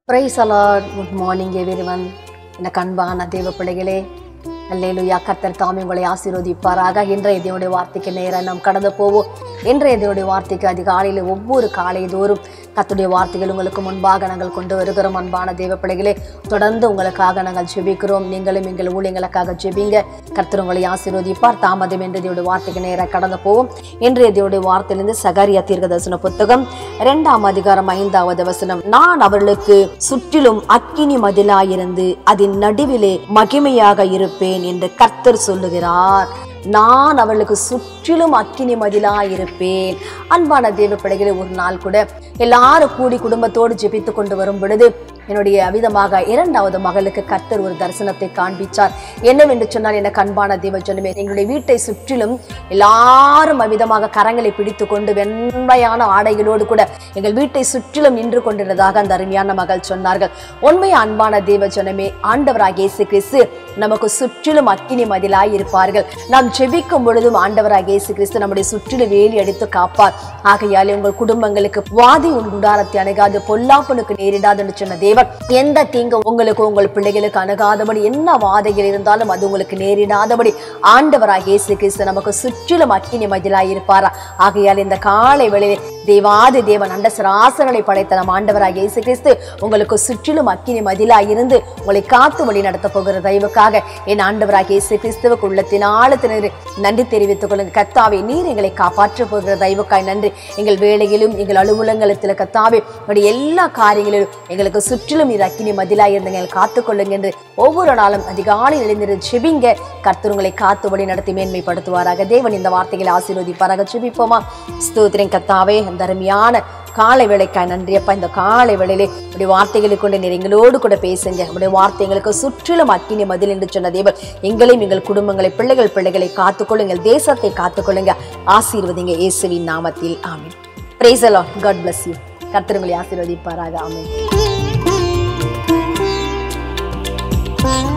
price the Lord good morning everyone எனக்கு அன்பான தேவ பிள்ளைகளே அல்லேலுயா கர்த்தர் தாமே உங்களை ஆசீர்வதிப்பாராக இன்றைய தேவனுடைய வார்த்தைக்கு நேராக நாம் கடந்து போவோம் இன்றைய தேவனுடைய வார்த்தைக்கு அதிகாலையில் ஒவ்வொரு காலை தோறும் கர்த்தருடைய வார்த்தைகள் உங்களுக்கு முன்பாக நாங்கள் கொண்டு வருகிறோம் அன்பான தேவ பிள்ளைகளே தொடர்ந்து உங்களுக்காக நாங்கள் ஜெபிக்கிறோம் நீங்களும் எங்கள் ஊழியங்களுக்காக ஜெபிங்க கர்த்தர் உங்களை ஆசீர்வதிப்பார் தாமதம் என்று தேவனுடைய வார்த்தைக்கு நேராக கடந்து போவோம் இன்றைய தேவனுடைய வார்த்தையிலிருந்து சகாரியா தீர்க்கதரிசன புத்தகம் இரண்டாம் அதிகாரம் ஐந்தாவது வசனம் நான் அவர்களுக்கு சுற்றிலும் அக்கினி மதிலாயிருந்து அதன் நடுவிலே மகிமையாக இருப்பேன் என்று கர்த்தர் சொல்லுகிறார் நான் அவளுக்கு சுற்றிலும் அக்கினி மதிலாயிருப்பேன் அன்பான தேவ பிள்ளைகளே ஒரு நாள் கூட எல்லாரும் கூடி குடும்பத்தோடு ஜெபித்து கொண்டு வரும் பொழுது என்னுடைய அவிதமாக இரண்டாவது மகளுக்கு கர்த்தர் ஒரு தரிசனத்தை காண்பிச்சார் என்னவென்று சொன்னால் எனக்கு அன்பான தேவ ஜனமே எங்களுடைய வீட்டை சுற்றிலும் எல்லாரும் அவ்விதமாக கரங்களை பிடித்து கொண்டு வெண்மையான ஆடைகளோடு கூட எங்கள் வீட்டை சுற்றிலும் நின்று கொண்டிருந்ததாக அந்த அருமையான மகள் சொன்னார்கள் உண்மை அன்பான தேவ ஜனமே ஆண்டவராக இயேசு கிறிஸ்து நமக்கு சுற்றிலும் அக்கினி மதிலாய் இருப்பார்கள் நாம் ஜெபிக்கும் பொழுதும் ஆண்டவராக இயேசு கிறிஸ்து நம்முடைய சுற்றிலும் வேலி அடித்து காப்பார் ஆகையாலே உங்கள் குடும்பங்களுக்கு வாதி உன் குடாரத்தை அணுகாது பொல்லாப்பனுக்கு நேரிடாது என்று சொன்ன தேவன் எந்த தீங்கு உங்களுக்கு உங்கள் பிள்ளைகளுக்கு அணுகாதபடி என்ன வாதைகள் இருந்தாலும் அது உங்களுக்கு நேரிடாதபடி ஆண்டவராக இயேசு கிறிஸ்து நமக்கு சுற்றிலும் அக்கினி மதிலாய் இருப்பாரா ஆகையால் இந்த காலை வேளையிலே தேவாதி தேவன் அண்ட சராசரங்களை படைத்த நம் ஆண்டவராக இயேசு கிறிஸ்து உங்களுக்கு சுற்றிலும் அக்கினி மதிலாய் இருந்து உங்களை காத்து வழி நடத்த போகிற தயவுக்காக என் ஆண்டவராக இயேசு கிறிஸ்துவுக்கு உள்ளத்தின் ஆழத்தினர் நன்றி தெரிவித்துக் கொள்ளுங்க கத்தாவே நீர் எங்களை காப்பாற்ற போகிற தயவுக்காய் நன்றி எங்கள் வேலையிலும் எங்கள் அலுவலகத்தில் கத்தாவே உங்களுடைய எல்லா காரியங்களிலும் எங்களுக்கு சுற்றிலும் நீர் அக்கினி மதிலாய் இருந்து எங்களை காத்துக்கொள்ளுங்க என்று ஒவ்வொரு நாளும் அதிகாலையில் எழுந்திருந்து செபிங்க கர்த்தர் உங்களை காத்து வழி நடத்தி மேன்மைப்படுத்துவாராக தேவன் இந்த வார்த்தைகளை ஆசீர்வதிப்பாராக செபிப்போமா ஸ்தோத்திரம் கத்தாவே அந்த அருமையான காலை வேலைக்காய் நன்றியப்பா இந்த காலை வேளையிலே உடைய வார்த்தைகளை கொண்டு நீர் எங்களோடு கூட பேசுங்க உடைய வார்த்தைகளுக்கு சுற்றிலும் அக்கினி மதில் என்று சொன்ன தேவன் எங்களையும் எங்கள் குடும்பங்களை பிள்ளைகள் பிள்ளைகளை காத்துக்கொள்ளுங்கள் தேசத்தை காத்துக்கொள்ளுங்க ஆசீர்வதிங்க இயேசுவின் நாமத்தில் amen praise the Lord God bless you கர்த்தர் உங்களை ஆசீர்வதிப்பாராக ஆமென்